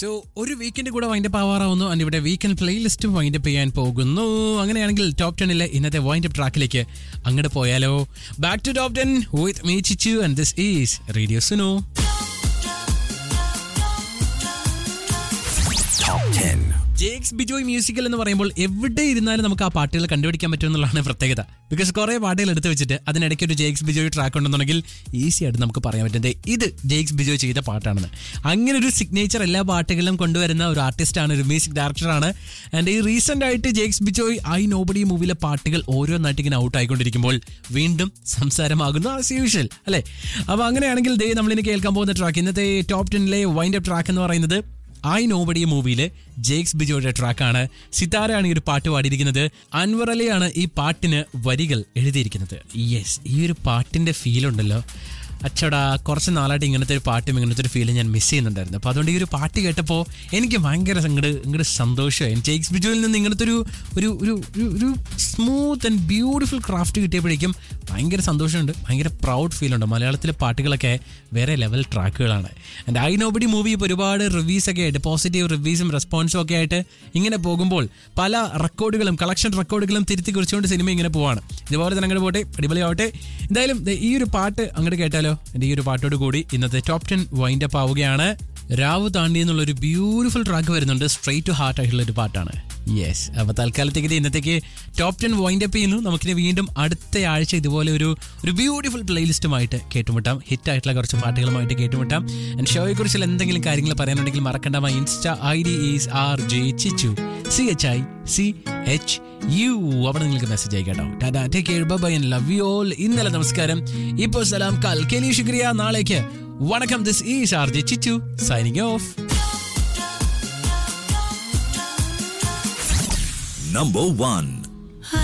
So ഒരു weekend കൂടെ wind up ആവാറാവുന്നു ആൻഡ് ഇവിടെ വീക്കെൻഡ് പ്ലേലിസ്റ്റും വൈൻഡപ്പ് ചെയ്യാൻ പോകുന്നു അങ്ങനെയാണെങ്കിൽ ടോപ്പ് ടെന്നിലെ ഇന്നത്തെ വൈൻഡപ്പ് ട്രാക്കിലേക്ക് അങ്ങോട്ട് പോയാലോ back to top ten with me Chichu and this is radio Suno Top 10. Jakes Bejoy musical എന്ന് പറയുമ്പോൾ എവിടെ ഇരുന്നാലും നമുക്ക് ആ പാട്ടുകൾ കണ്ടുപിടിക്കാൻ പറ്റും എന്നുള്ളതാണ് പ്രത്യേകത ബിക്കോസ് കുറേ പാട്ടുകൾ എടുത്ത് വെച്ചിട്ട് അതിനിടയ്ക്ക് ഒരു ജേക്സ് ബിജോയ് ട്രാക്ക് ഉണ്ടെന്നുണ്ടെങ്കിൽ ഈസി ആയിട്ട് നമുക്ക് പറയാൻ പറ്റും ദേ ഇത് ജേക്സ് ബിജോയ് ചെയ്ത പാട്ടാണെന്ന് അങ്ങനെ ഒരു സിഗ്നേച്ചർ എല്ലാ പാട്ടുകളിലും കൊണ്ടുവരുന്ന ഒരു ആർട്ടിസ്റ്റാണ് ഒരു മ്യൂസിക് ഡയറക്ടറാണ് ആൻഡ് ഈ റീസെന്റ് ആയിട്ട് ജേക്സ് ബിജോയ് ഐ നോബഡി മൂവിയിലെ പാട്ടുകൾ ഓരോന്നായിട്ട് ഇങ്ങനെ ഔട്ട് ആയിക്കൊണ്ടിരിക്കുമ്പോൾ വീണ്ടും സംസാരമാകുന്നു ആസ് യൂഷ്വൽ അല്ലേ അപ്പോൾ അങ്ങനെയാണെങ്കിൽ ദേ നമ്മളിനി കേൾക്കാൻ പോകുന്ന ട്രാക്ക് ഇന്നത്തെ ടോപ്പ് ടെന്നിലെ വൈൻഡ് അപ്പ് ട്രാക്ക് എന്ന് പറയുന്നത് ഐ നോബഡി മൂവിയിലെ ജേക്സ് ബിജോയുടെ ട്രാക്കാണ് സിതാരയാണ് ഈ ഒരു പാട്ട് പാടിയിരിക്കുന്നത് അൻവർ അലിയാണ് ഈ പാട്ടിന് വരികൾ എഴുതിയിരിക്കുന്നത് യെസ് ഈ ഒരു പാട്ടിന്റെ ഫീൽ ഉണ്ടല്ലോ അച്ചടാ കുറച്ച് നാളായിട്ട് ഇങ്ങനത്തെ ഒരു പാട്ടും ഇങ്ങനത്തെ ഒരു ഫീലും ഞാൻ മിസ് ചെയ്യുന്നുണ്ടായിരുന്നു അപ്പോൾ അതുകൊണ്ട് ഈ ഒരു പാട്ട് കേട്ടപ്പോൾ എനിക്ക് ഭയങ്കര ഇങ്ങോട്ട് ഇങ്ങോട്ട് സന്തോഷമായി ജേക്സ് ബിജുവിൽ നിന്ന് ഇങ്ങനത്തെ ഒരു ഒരു ഒരു ഒരു- ഒരു സ്മൂത്ത് ആൻഡ് ബ്യൂട്ടിഫുൾ ക്രാഫ്റ്റ് കിട്ടിയപ്പോഴേക്കും ഭയങ്കര സന്തോഷമുണ്ട് ഭയങ്കര പ്രൗഡ് ഫീൽ ഉണ്ട് മലയാളത്തിലെ പാട്ടുകളൊക്കെ വേറെ ലെവൽ ട്രാക്കുകളാണ് ആൻഡ് ഐ നോബഡി മൂവി ഇപ്പോൾ ഒരുപാട് റിവ്യൂസ് ഒക്കെ ആയിട്ട് പോസിറ്റീവ് റിവ്യൂസും റെസ്പോൺസും ഒക്കെ ആയിട്ട് ഇങ്ങനെ പോകുമ്പോൾ പല റെക്കോർഡുകളും കളക്ഷൻ റെക്കോർഡുകളും തിരുത്തി കുറിച്ചുകൊണ്ട് സിനിമ ഇങ്ങനെ പോവാണ് ഇതുപോലെ തന്നെ അങ്ങോട്ട് പോട്ടെ അടിപൊളിയാവട്ടെ എന്തായാലും ദേ ഈ ഒരു പാട്ട് അങ്ങോട്ട് കേട്ടാലോ എൻ്റെ ഈ ഒരു പാട്ടോട് കൂടി ഇന്നത്തെ ടോപ്പ് ടെൻ വൈൻഡ് അപ്പ് ആവുകയാണ് രാവ് താണ്ടി എന്നുള്ള ഒരു ബ്യൂട്ടിഫുൾ ട്രാക്ക് വരുന്നുണ്ട് സ്ട്രൈറ്റ് ടു ഹാർട്ട് ആയിട്ടുള്ള ഒരു പാട്ടാണ് യെസ് അപ്പോൾ തൽക്കാലത്തേക്ക് ഇത് ഇന്നത്തേക്ക് ടോപ്പ് ടെൻ വൈൻഡ് അപ്പ് ചെയ്യുന്നു നമുക്കിനി വീണ്ടും അടുത്ത ആഴ്ച ഇതുപോലെ ഒരു ഒരു ബ്യൂട്ടിഫുൾ പ്ലേലിസ്റ്റുമായിട്ട് കേട്ടുമുട്ടാം ഹിറ്റ് ആയിട്ടുള്ള കുറച്ച് പാട്ടുകളുമായിട്ട് കേട്ടുമുട്ടാം ആൻഡ് ഷോയെ കുറിച്ചുള്ള എന്തെങ്കിലും കാര്യങ്ങൾ പറയാനുണ്ടെങ്കിൽ മറക്കണ്ട my insta I D is R J Chichu C H I C H U അവിടെ നിങ്ങൾക്ക് മെസ്സേജ് അയക്കട്ടോ tata take care bye and love you all ഇന്നലെ നമസ്കാരം ഇപ്പോൾ സലാം കൽ കെലി ശുക്രിയ നാളേക്ക് വണക്കം this is R J Chichu signing off Number 1.